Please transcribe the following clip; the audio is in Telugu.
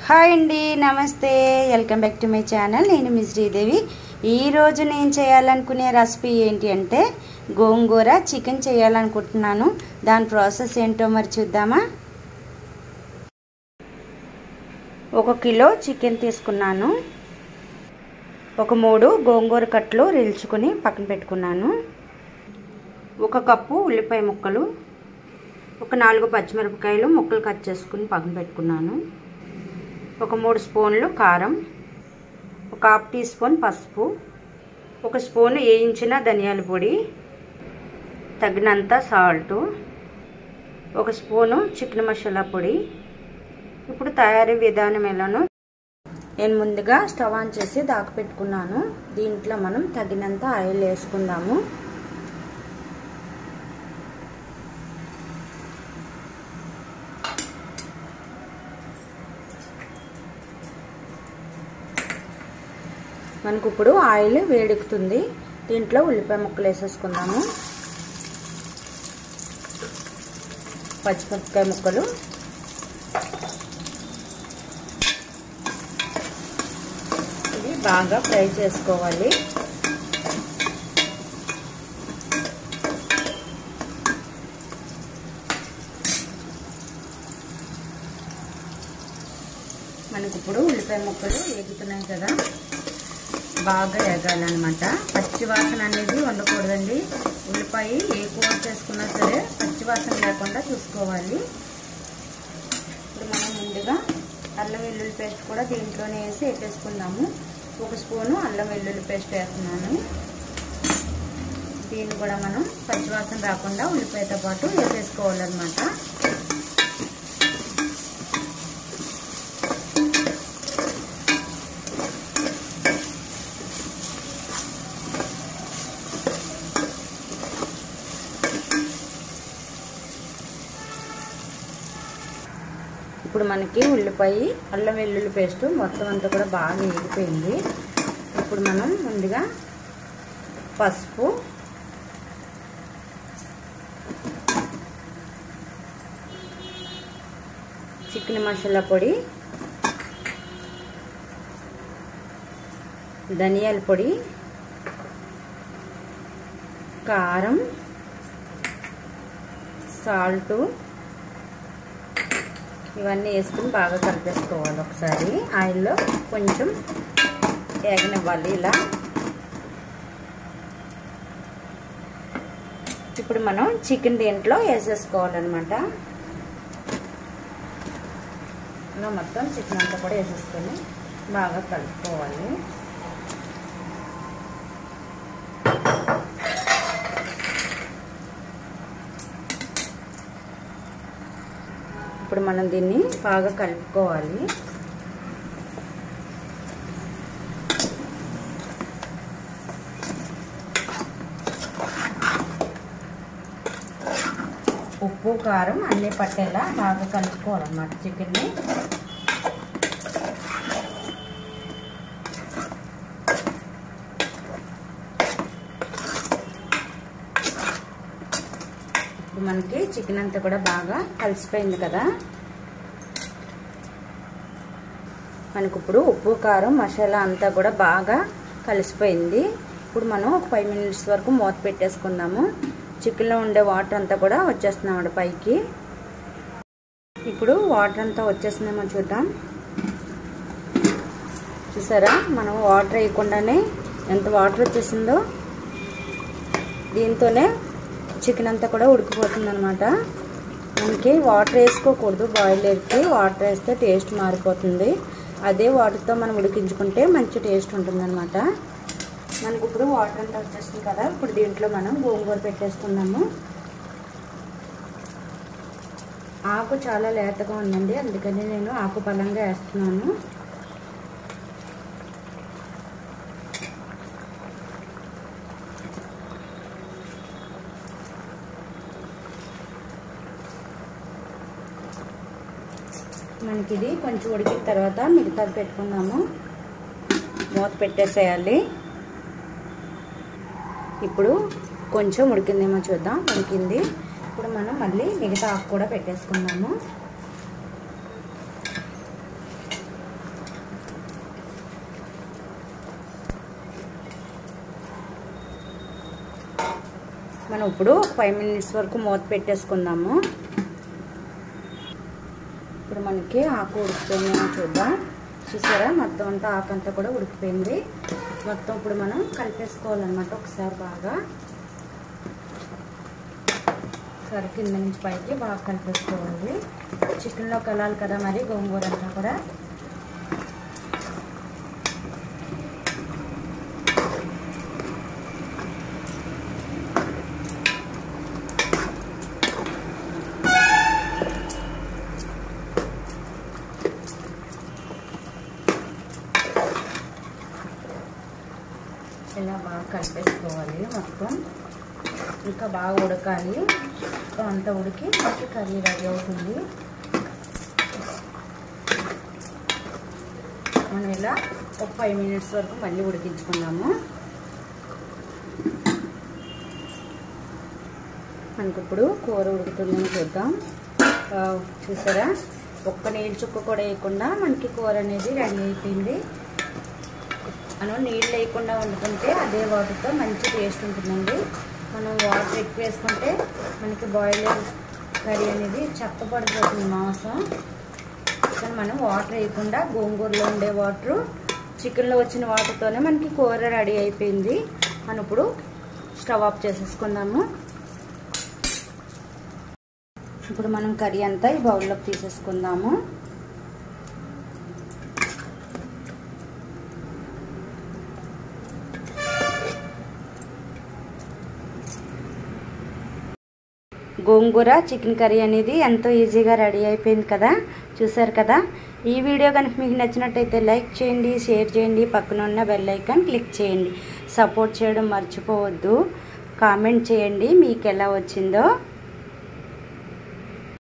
హాయ్ అండి నమస్తే welcome back to my channel నేను మీ శ్రీదేవి ఈరోజు నేను చేయాలనుకునే రెసిపీ ఏంటి అంటే గోంగూర చికెన్ చేయాలనుకుంటున్నాను దాని ప్రాసెస్ ఏంటో మరి చూద్దామా ఒక కిలో చికెన్ తీసుకున్నాను ఒక మూడు గోంగూర కట్లు రిల్చుకొని పక్కన పెట్టుకున్నాను ఒక కప్పు ఉల్లిపాయ ముక్కలు ఒక నాలుగు పచ్చిమిరపకాయలు ముక్కలు కట్ చేసుకుని పక్కన పెట్టుకున్నాను ఒక మూడు స్పూన్లు కారం ఒక హాఫ్ టీ స్పూన్ పసుపు ఒక స్పూన్ వేయించిన ధనియాల పొడి తగినంత సాల్టు ఒక స్పూను చికెన్ మసాలా పొడి ఇప్పుడు తయారీ విధానం ఎలానో నేను ముందుగా స్టవ్ ఆన్ చేసి దాకపెట్టుకున్నాను దీంట్లో మనం తగినంత ఆయిల్ వేసుకుందాము మనకు ఇప్పుడు ఆయిల్ వేడెక్కుతుంది దీంట్లో ఉల్లిపాయ ముక్కలు వేసేసుకుందాము పచ్చిమిరపకాయ ముక్కలు ఇది బాగా ఫ్రై చేసుకోవాలి మనకి ఇప్పుడు ఉల్లిపాయ ముక్కలు వేగుతున్నాయి కదా బాగా ఎగాలన్నమాట పచ్చి వాసన అనేది ఉండకూడదండి ఉల్లిపాయ ఏ కూర చేసుకున్నా సరే పచ్చి వాసన లేకుండా చూసుకోవాలి ఇప్పుడు మనం ముందుగా అల్లం వెల్లుల్లి పేస్ట్ కూడా దీంట్లోనే వేసి వేపేసుకుందాము ఒక స్పూను అల్లం వెల్లుల్లి పేస్ట్ వేస్తున్నాను దీన్ని కూడా మనం పచ్చివాసన రాకుండా ఉల్లిపాయతో పాటు వేసేసుకోవాలన్నమాట ఇప్పుడు మనకి ఉల్లిపాయ అల్లం వెల్లుల్లి పేస్ట్ మొత్తం అంతా కూడా బాగా వేగిపోయింది ఇప్పుడు మనం ముందుగా పసుపు చికెన్ మసాలా పొడి ధనియాల పొడి కారం సాల్టు ఇవన్నీ వేసుకుని బాగా కలిపేసుకోవాలి ఒకసారి ఆయిల్లో కొంచెం ఏగనివ్వాలి ఇలా ఇప్పుడు మనం చికెన్ దీంట్లో వేసేసుకోవాలన్నమాట ఇలా మొత్తం చికెన్ అంతా కూడా వేసేసుకొని బాగా కలుపుకోవాలి ఇప్పుడు మనం దీన్ని బాగా కలుపుకోవాలి ఉప్పు కారం అన్నీ పట్టేలా బాగా కలుపుకోవాలన్నమాట చికెన్ని ఇప్పుడు మనకి చికెన్ అంతా కూడా బాగా కలిసిపోయింది కదా మనకు ఇప్పుడు ఉప్పు కారం మసాలా అంతా కూడా బాగా కలిసిపోయింది ఇప్పుడు మనం ఒక ఫైవ్ మినిట్స్ వరకు మూత పెట్టేసుకుందాము చికెన్లో ఉండే వాటర్ అంతా కూడా వచ్చేస్తున్నాం పైకి ఇప్పుడు వాటర్ అంతా వచ్చేస్తుందేమో చూద్దాం చూసారా మనం వాటర్ వేయకుండానే ఎంత వాటర్ వచ్చేసిందో దీంతోనే చికెన్ అంతా కూడా ఉడికిపోతుంది అనమాట మనకి వాటర్ వేసుకోకూడదు బాయిలర్కి వాటర్ వేస్తే టేస్ట్ మారిపోతుంది అదే వాటర్తో మనం ఉడికించుకుంటే మంచి టేస్ట్ ఉంటుంది అనమాట మనకి ఇప్పుడు వాటర్ అంతా వచ్చేస్తుంది కదా ఇప్పుడు దీంట్లో మనం గోంగూర పెట్టేసుకుందాము ఆకు చాలా లేతగా ఉందండి అందుకని నేను ఆకు పలంగా వేస్తున్నాను మనకి ఇది కొంచెం ఉడికిన తర్వాత మిగతాది పెట్టుకుందాము మూత పెట్టేసేయాలి ఇప్పుడు కొంచెం ఉడికిందేమో చూద్దాం ఉడికింది ఇప్పుడు మనం మళ్ళీ మిగతా ఆకు కూడా పెట్టేసుకుందాము మనం ఇప్పుడు ఫైవ్ మినిట్స్ వరకు మూత పెట్టేసుకుందాము ఇప్పుడు మనకి ఆకు ఉడికిపోయిందేమో చూద్దాం చూసారా మొత్తం అంతా ఆకు అంతా కూడా ఉడికిపోయింది మొత్తం ఇప్పుడు మనం కలిపేసుకోవాలన్నమాట ఒకసారి బాగా సరే కింద నుంచి పైకి బాగా కలిపేసుకోవాలి చికెన్లో కలాలి కదా మరి గోంగూర అంతా కూడా ఇలా బాగా కలిపేసుకోవాలి మొత్తం ఇంకా బాగా ఉడకాలి అంతా ఉడికి మనకి కర్రీ రెడీ అవుతుంది మనం ఇలా ఒక ఫైవ్ మినిట్స్ వరకు మళ్ళీ ఉడికించుకున్నాము మనకి ఇప్పుడు కూర ఉడుకుతుందని చూద్దాం చూసారా ఒక్క నీళ్ళు చుక్క కూడా వేయకుండా మనకి కూర అనేది రెడీ అయిపోయింది మనం నీళ్ళు వేయకుండా వండుకుంటే అదే వాటర్తో మంచి టేస్ట్ ఉంటుందండి మనం వాటర్ ఎక్కువ వేసుకుంటే మనకి బాయిలర్ కర్రీ అనేది చప్పబడిపోతుంది మాంసం కానీ మనం వాటర్ వేయకుండా గోంగూరలో ఉండే వాటరు చికెన్లో వచ్చిన వాటర్తోనే మనకి కూర రెడీ అయిపోయింది మనం ఇప్పుడు స్టవ్ ఆఫ్ చేసేసుకుందాము ఇప్పుడు మనం కర్రీ అంతా ఈ బౌల్లోకి తీసేసుకుందాము గోంగూర చికెన్ కర్రీ అనేది ఎంతో ఈజీగా రెడీ అయిపోయింది కదా చూసారు కదా ఈ వీడియో కనుక మీకు నచ్చినట్టయితే లైక్ చేయండి షేర్ చేయండి పక్కన ఉన్న బెల్ ఐకాన్ క్లిక్ చేయండి సపోర్ట్ చేయడం మర్చిపోవద్దు కామెంట్ చేయండి మీకు ఎలా వచ్చిందో